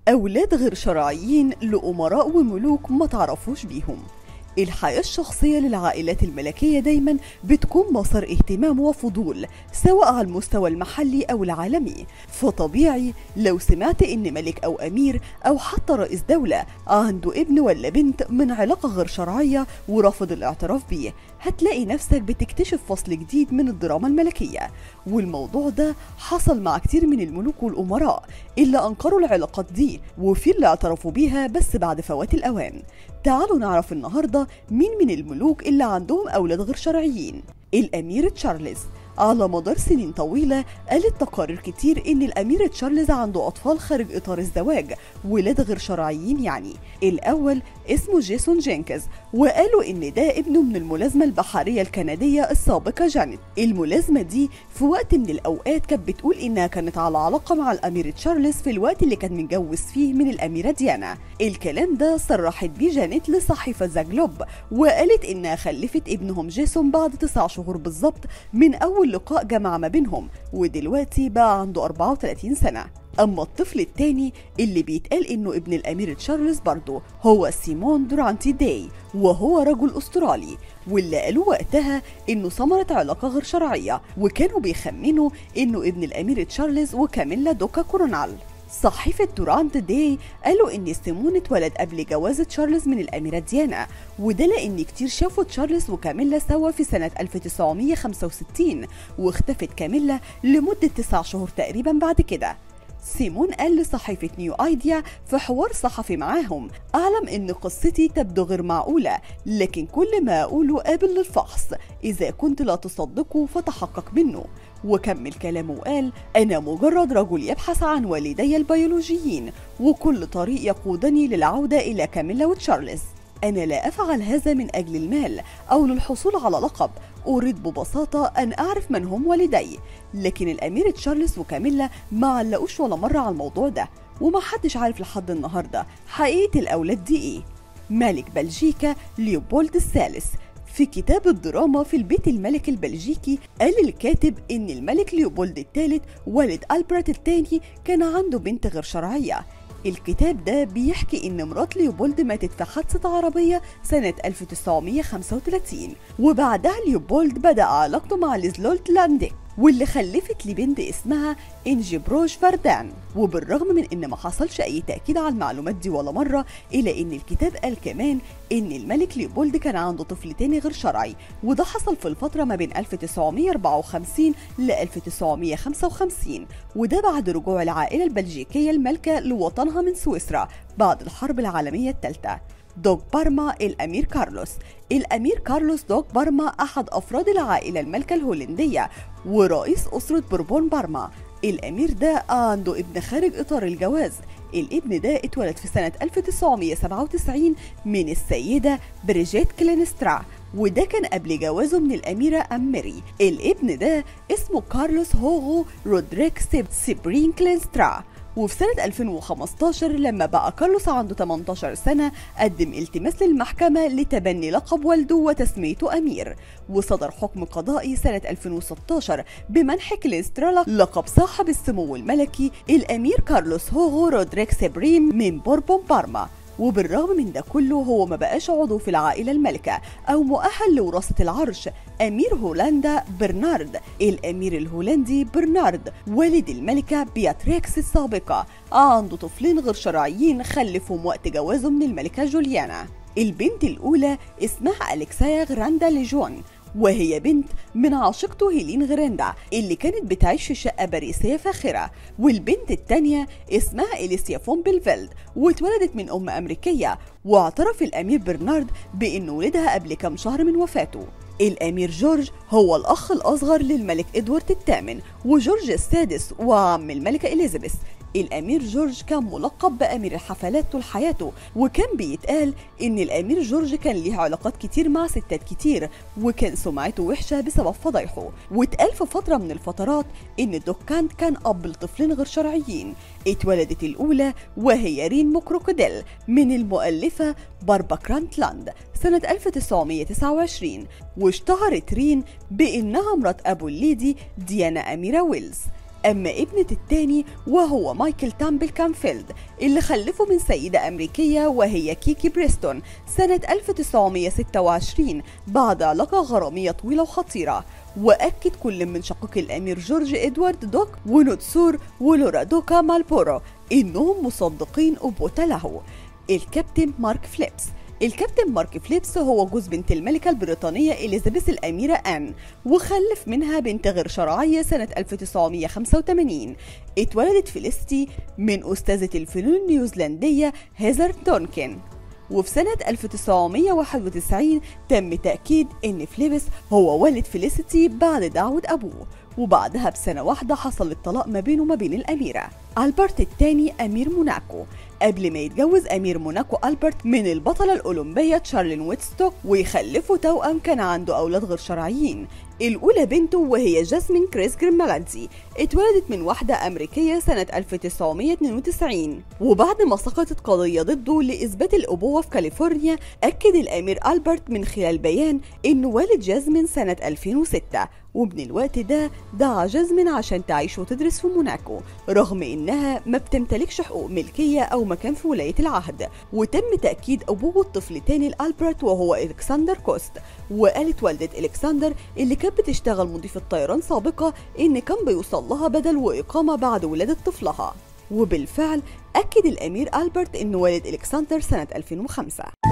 أولاد غير شرعيين لأمراء وملوك ما تعرفوش بيهم الحياة الشخصية للعائلات الملكية دايما بتكون مصدر اهتمام وفضول سواء على المستوى المحلي أو العالمي فطبيعي لو سمعت إن ملك أو أمير أو حتى رئيس دولة عنده ابن ولا بنت من علاقة غير شرعية ورفض الاعتراف بيه هتلاقي نفسك بتكتشف فصل جديد من الدراما الملكية والموضوع ده حصل مع كتير من الملوك والأمراء اللي أنكروا العلاقات دي وفي اللي اعترفوا بيها بس بعد فوات الأوان تعالوا نعرف النهاردة مين من الملوك اللي عندهم أولاد غير شرعيين الأمير تشارلز على مدار سنين طويلة قالت تقارير كتير إن الأمير تشارلز عنده أطفال خارج إطار الزواج ولاد غير شرعيين يعني الأول اسمه جيسون جينكز وقالوا إن ده ابنه من الملازمة البحرية الكندية السابقة جانيت الملازمة دي في وقت من الأوقات كانت بتقول إنها كانت على علاقة مع الأمير تشارلز في الوقت اللي كان متجوز فيه من الأميرة ديانا الكلام ده صرحت بيه جانيت لصحيفة ذا جلوب وقالت إنها خلفت ابنهم جيسون بعد تسع شهور بالظبط من أول لقاء جمع ما بينهم ودلوقتي بقى عنده 34 سنة أما الطفل التاني اللي بيتقال إنه ابن الأمير تشارلز برضه هو سيمون دورانتي داي وهو رجل أسترالي واللي قالوا وقتها إنه ثمرة علاقة غير شرعية وكانوا بيخمنوا إنه ابن الأمير تشارلز وكاميلا دوكا كورونال صحيفة دورانت داي قالوا إن سيمون اتولد قبل جواز تشارلز من الأميرة ديانا وده لأن كتير شافوا تشارلز وكاميلا سوا في سنة 1965 واختفت كاميلا لمدة تسع شهور تقريبا بعد كده سيمون قال لصحيفة نيو ايديا في حوار صحفي معاهم أعلم إن قصتي تبدو غير معقولة لكن كل ما أقوله قابل للفحص إذا كنت لا تصدقه فتحقق منه وكمل كلامه وقال أنا مجرد رجل يبحث عن والدي البيولوجيين وكل طريق يقودني للعودة إلى كاميلا وتشارلز أنا لا أفعل هذا من أجل المال أو للحصول على لقب أريد ببساطة أن أعرف من هم والدي لكن الأمير تشارلز وكاميلا ما علقوش ولا مرة على الموضوع ده وما حدش عارف لحد النهاردة حقيقة الأولاد دي إيه ملك بلجيكا ليوبولد الثالث في كتاب الدراما في البيت الملك البلجيكي قال الكاتب إن الملك ليوبولد الثالث والد ألبرت الثاني كان عنده بنت غير شرعية الكتاب ده بيحكي إن مرات ليوبولد ماتت في حادثة عربية سنة 1935 وبعدها ليوبولد بدأ علاقته مع ليزلولت لانديك واللي خلفت لبنت اسمها إنجي بروش فردان وبالرغم من إن ما حصلش أي تأكيد على المعلومات دي ولا مرة إلا إن الكتاب قال كمان إن الملك ليوبولد كان عنده طفل تاني غير شرعي وده حصل في الفترة ما بين 1954 ل 1955 وده بعد رجوع العائلة البلجيكية المالكة لوطنها من سويسرا بعد الحرب العالمية الثالثة دوغ بارما الأمير كارلوس الأمير كارلوس دوغ بارما أحد أفراد العائلة المالكة الهولندية ورئيس أسرة بوربون بارما الأمير ده عنده ابن خارج إطار الجواز الابن ده اتولد في سنة 1997 من السيدة بريجيت كلينسترا وده كان قبل جوازه من الأميرة أم ماري الابن ده اسمه كارلوس هوغو رودريك سيبرين كلينسترا وفي سنة 2015 لما بقى كارلوس عنده 18 سنة قدم التماس للمحكمة لتبني لقب والده وتسميته أمير وصدر حكم قضائي سنة 2016 بمنح كليسترا لقب صاحب السمو الملكي الأمير كارلوس هوغو رودريك سيبريم من بوربون بارما وبالرغم من ده كله هو ما بقاش عضو في العائلة الملكة أو مؤهل لوراثة العرش أمير هولندا برنارد الأمير الهولندي برنارد والد الملكة بياتريكس السابقة عنده طفلين غير شرعيين خلفهم وقت جوازه من الملكة جوليانا البنت الأولى اسمها أليكسايا غراندا ليجون وهي بنت من عاشقته هيلين غراندا اللي كانت بتعيش في شقة باريسية فاخرة والبنت التانية اسمها إليسيا فون بيلفيلد واتولدت من أم أمريكية واعترف الأمير برنارد بأنه ولدها قبل كام شهر من وفاته الأمير جورج هو الأخ الأصغر للملك إدوارد الثامن وجورج السادس وعم الملكة إليزابيث الأمير جورج كان ملقب بأمير الحفلات طول حياته وكان بيتقال إن الأمير جورج كان ليه علاقات كتير مع ستات كتير وكان سمعته وحشة بسبب فضايحه واتقال في فترة من الفترات إن الدكانت كان أب لطفلين غير شرعيين اتولدت الأولى وهي رين مكروكوديل من المؤلفة باربا كرانتلاند سنة 1929 واشتهرت رين بإنها مرات أبو الليدي ديانا أميرة ويلز أما ابنة التاني وهو مايكل تامبل كامفيلد اللي خلفه من سيدة أمريكية وهي كيكي بريستون سنة 1926 بعد علاقة غرامية طويلة وخطيرة وأكد كل من شقيق الأمير جورج إدوارد دوك ونوتسور ولورا دوكا مالبورو إنهم مصدقين أبوة له الكابتن مارك فليبس الكابتن مارك فليبس هو جوز بنت الملكة البريطانية إليزابيث الأميرة آن وخلف منها بنت غير شرعية سنة 1985 اتولدت فيليستي من أستاذة الفنون النيوزيلندية هيزر دونكن وفي سنة 1991 تم تأكيد إن فليبس هو والد فيليسيتي بعد دعوة أبوه وبعدها بسنة واحدة حصل الطلاق ما بينه وما بين الأميرة ألبرت الثاني أمير موناكو قبل ما يتجوز أمير موناكو ألبرت من البطلة الأولمبية تشارلين ويتستوك ويخلفوا توأم كان عنده أولاد غير شرعيين الأولى بنته وهي جاسمين كريس جريمالانزي اتولدت من واحدة أمريكية سنة 1992 وبعد ما سقطت قضية ضده لإثبات الأبوة في كاليفورنيا أكد الأمير ألبرت من خلال بيان إنه والد جاسمين سنة 2006 ومن الوقت ده دعا جازمين عشان تعيش وتدرس في موناكو رغم انها ما بتمتلكش حقوق ملكية او مكان في ولاية العهد وتم تأكيد ابوه الطفل تاني لألبرت وهو الكسندر كوست وقالت والدة الكسندر اللي كانت بتشتغل مضيفة طيران سابقة ان كان بيوصل لها بدل واقامة بعد ولادة طفلها وبالفعل أكد الأمير ألبرت أنه والد إلكسندر سنة 2005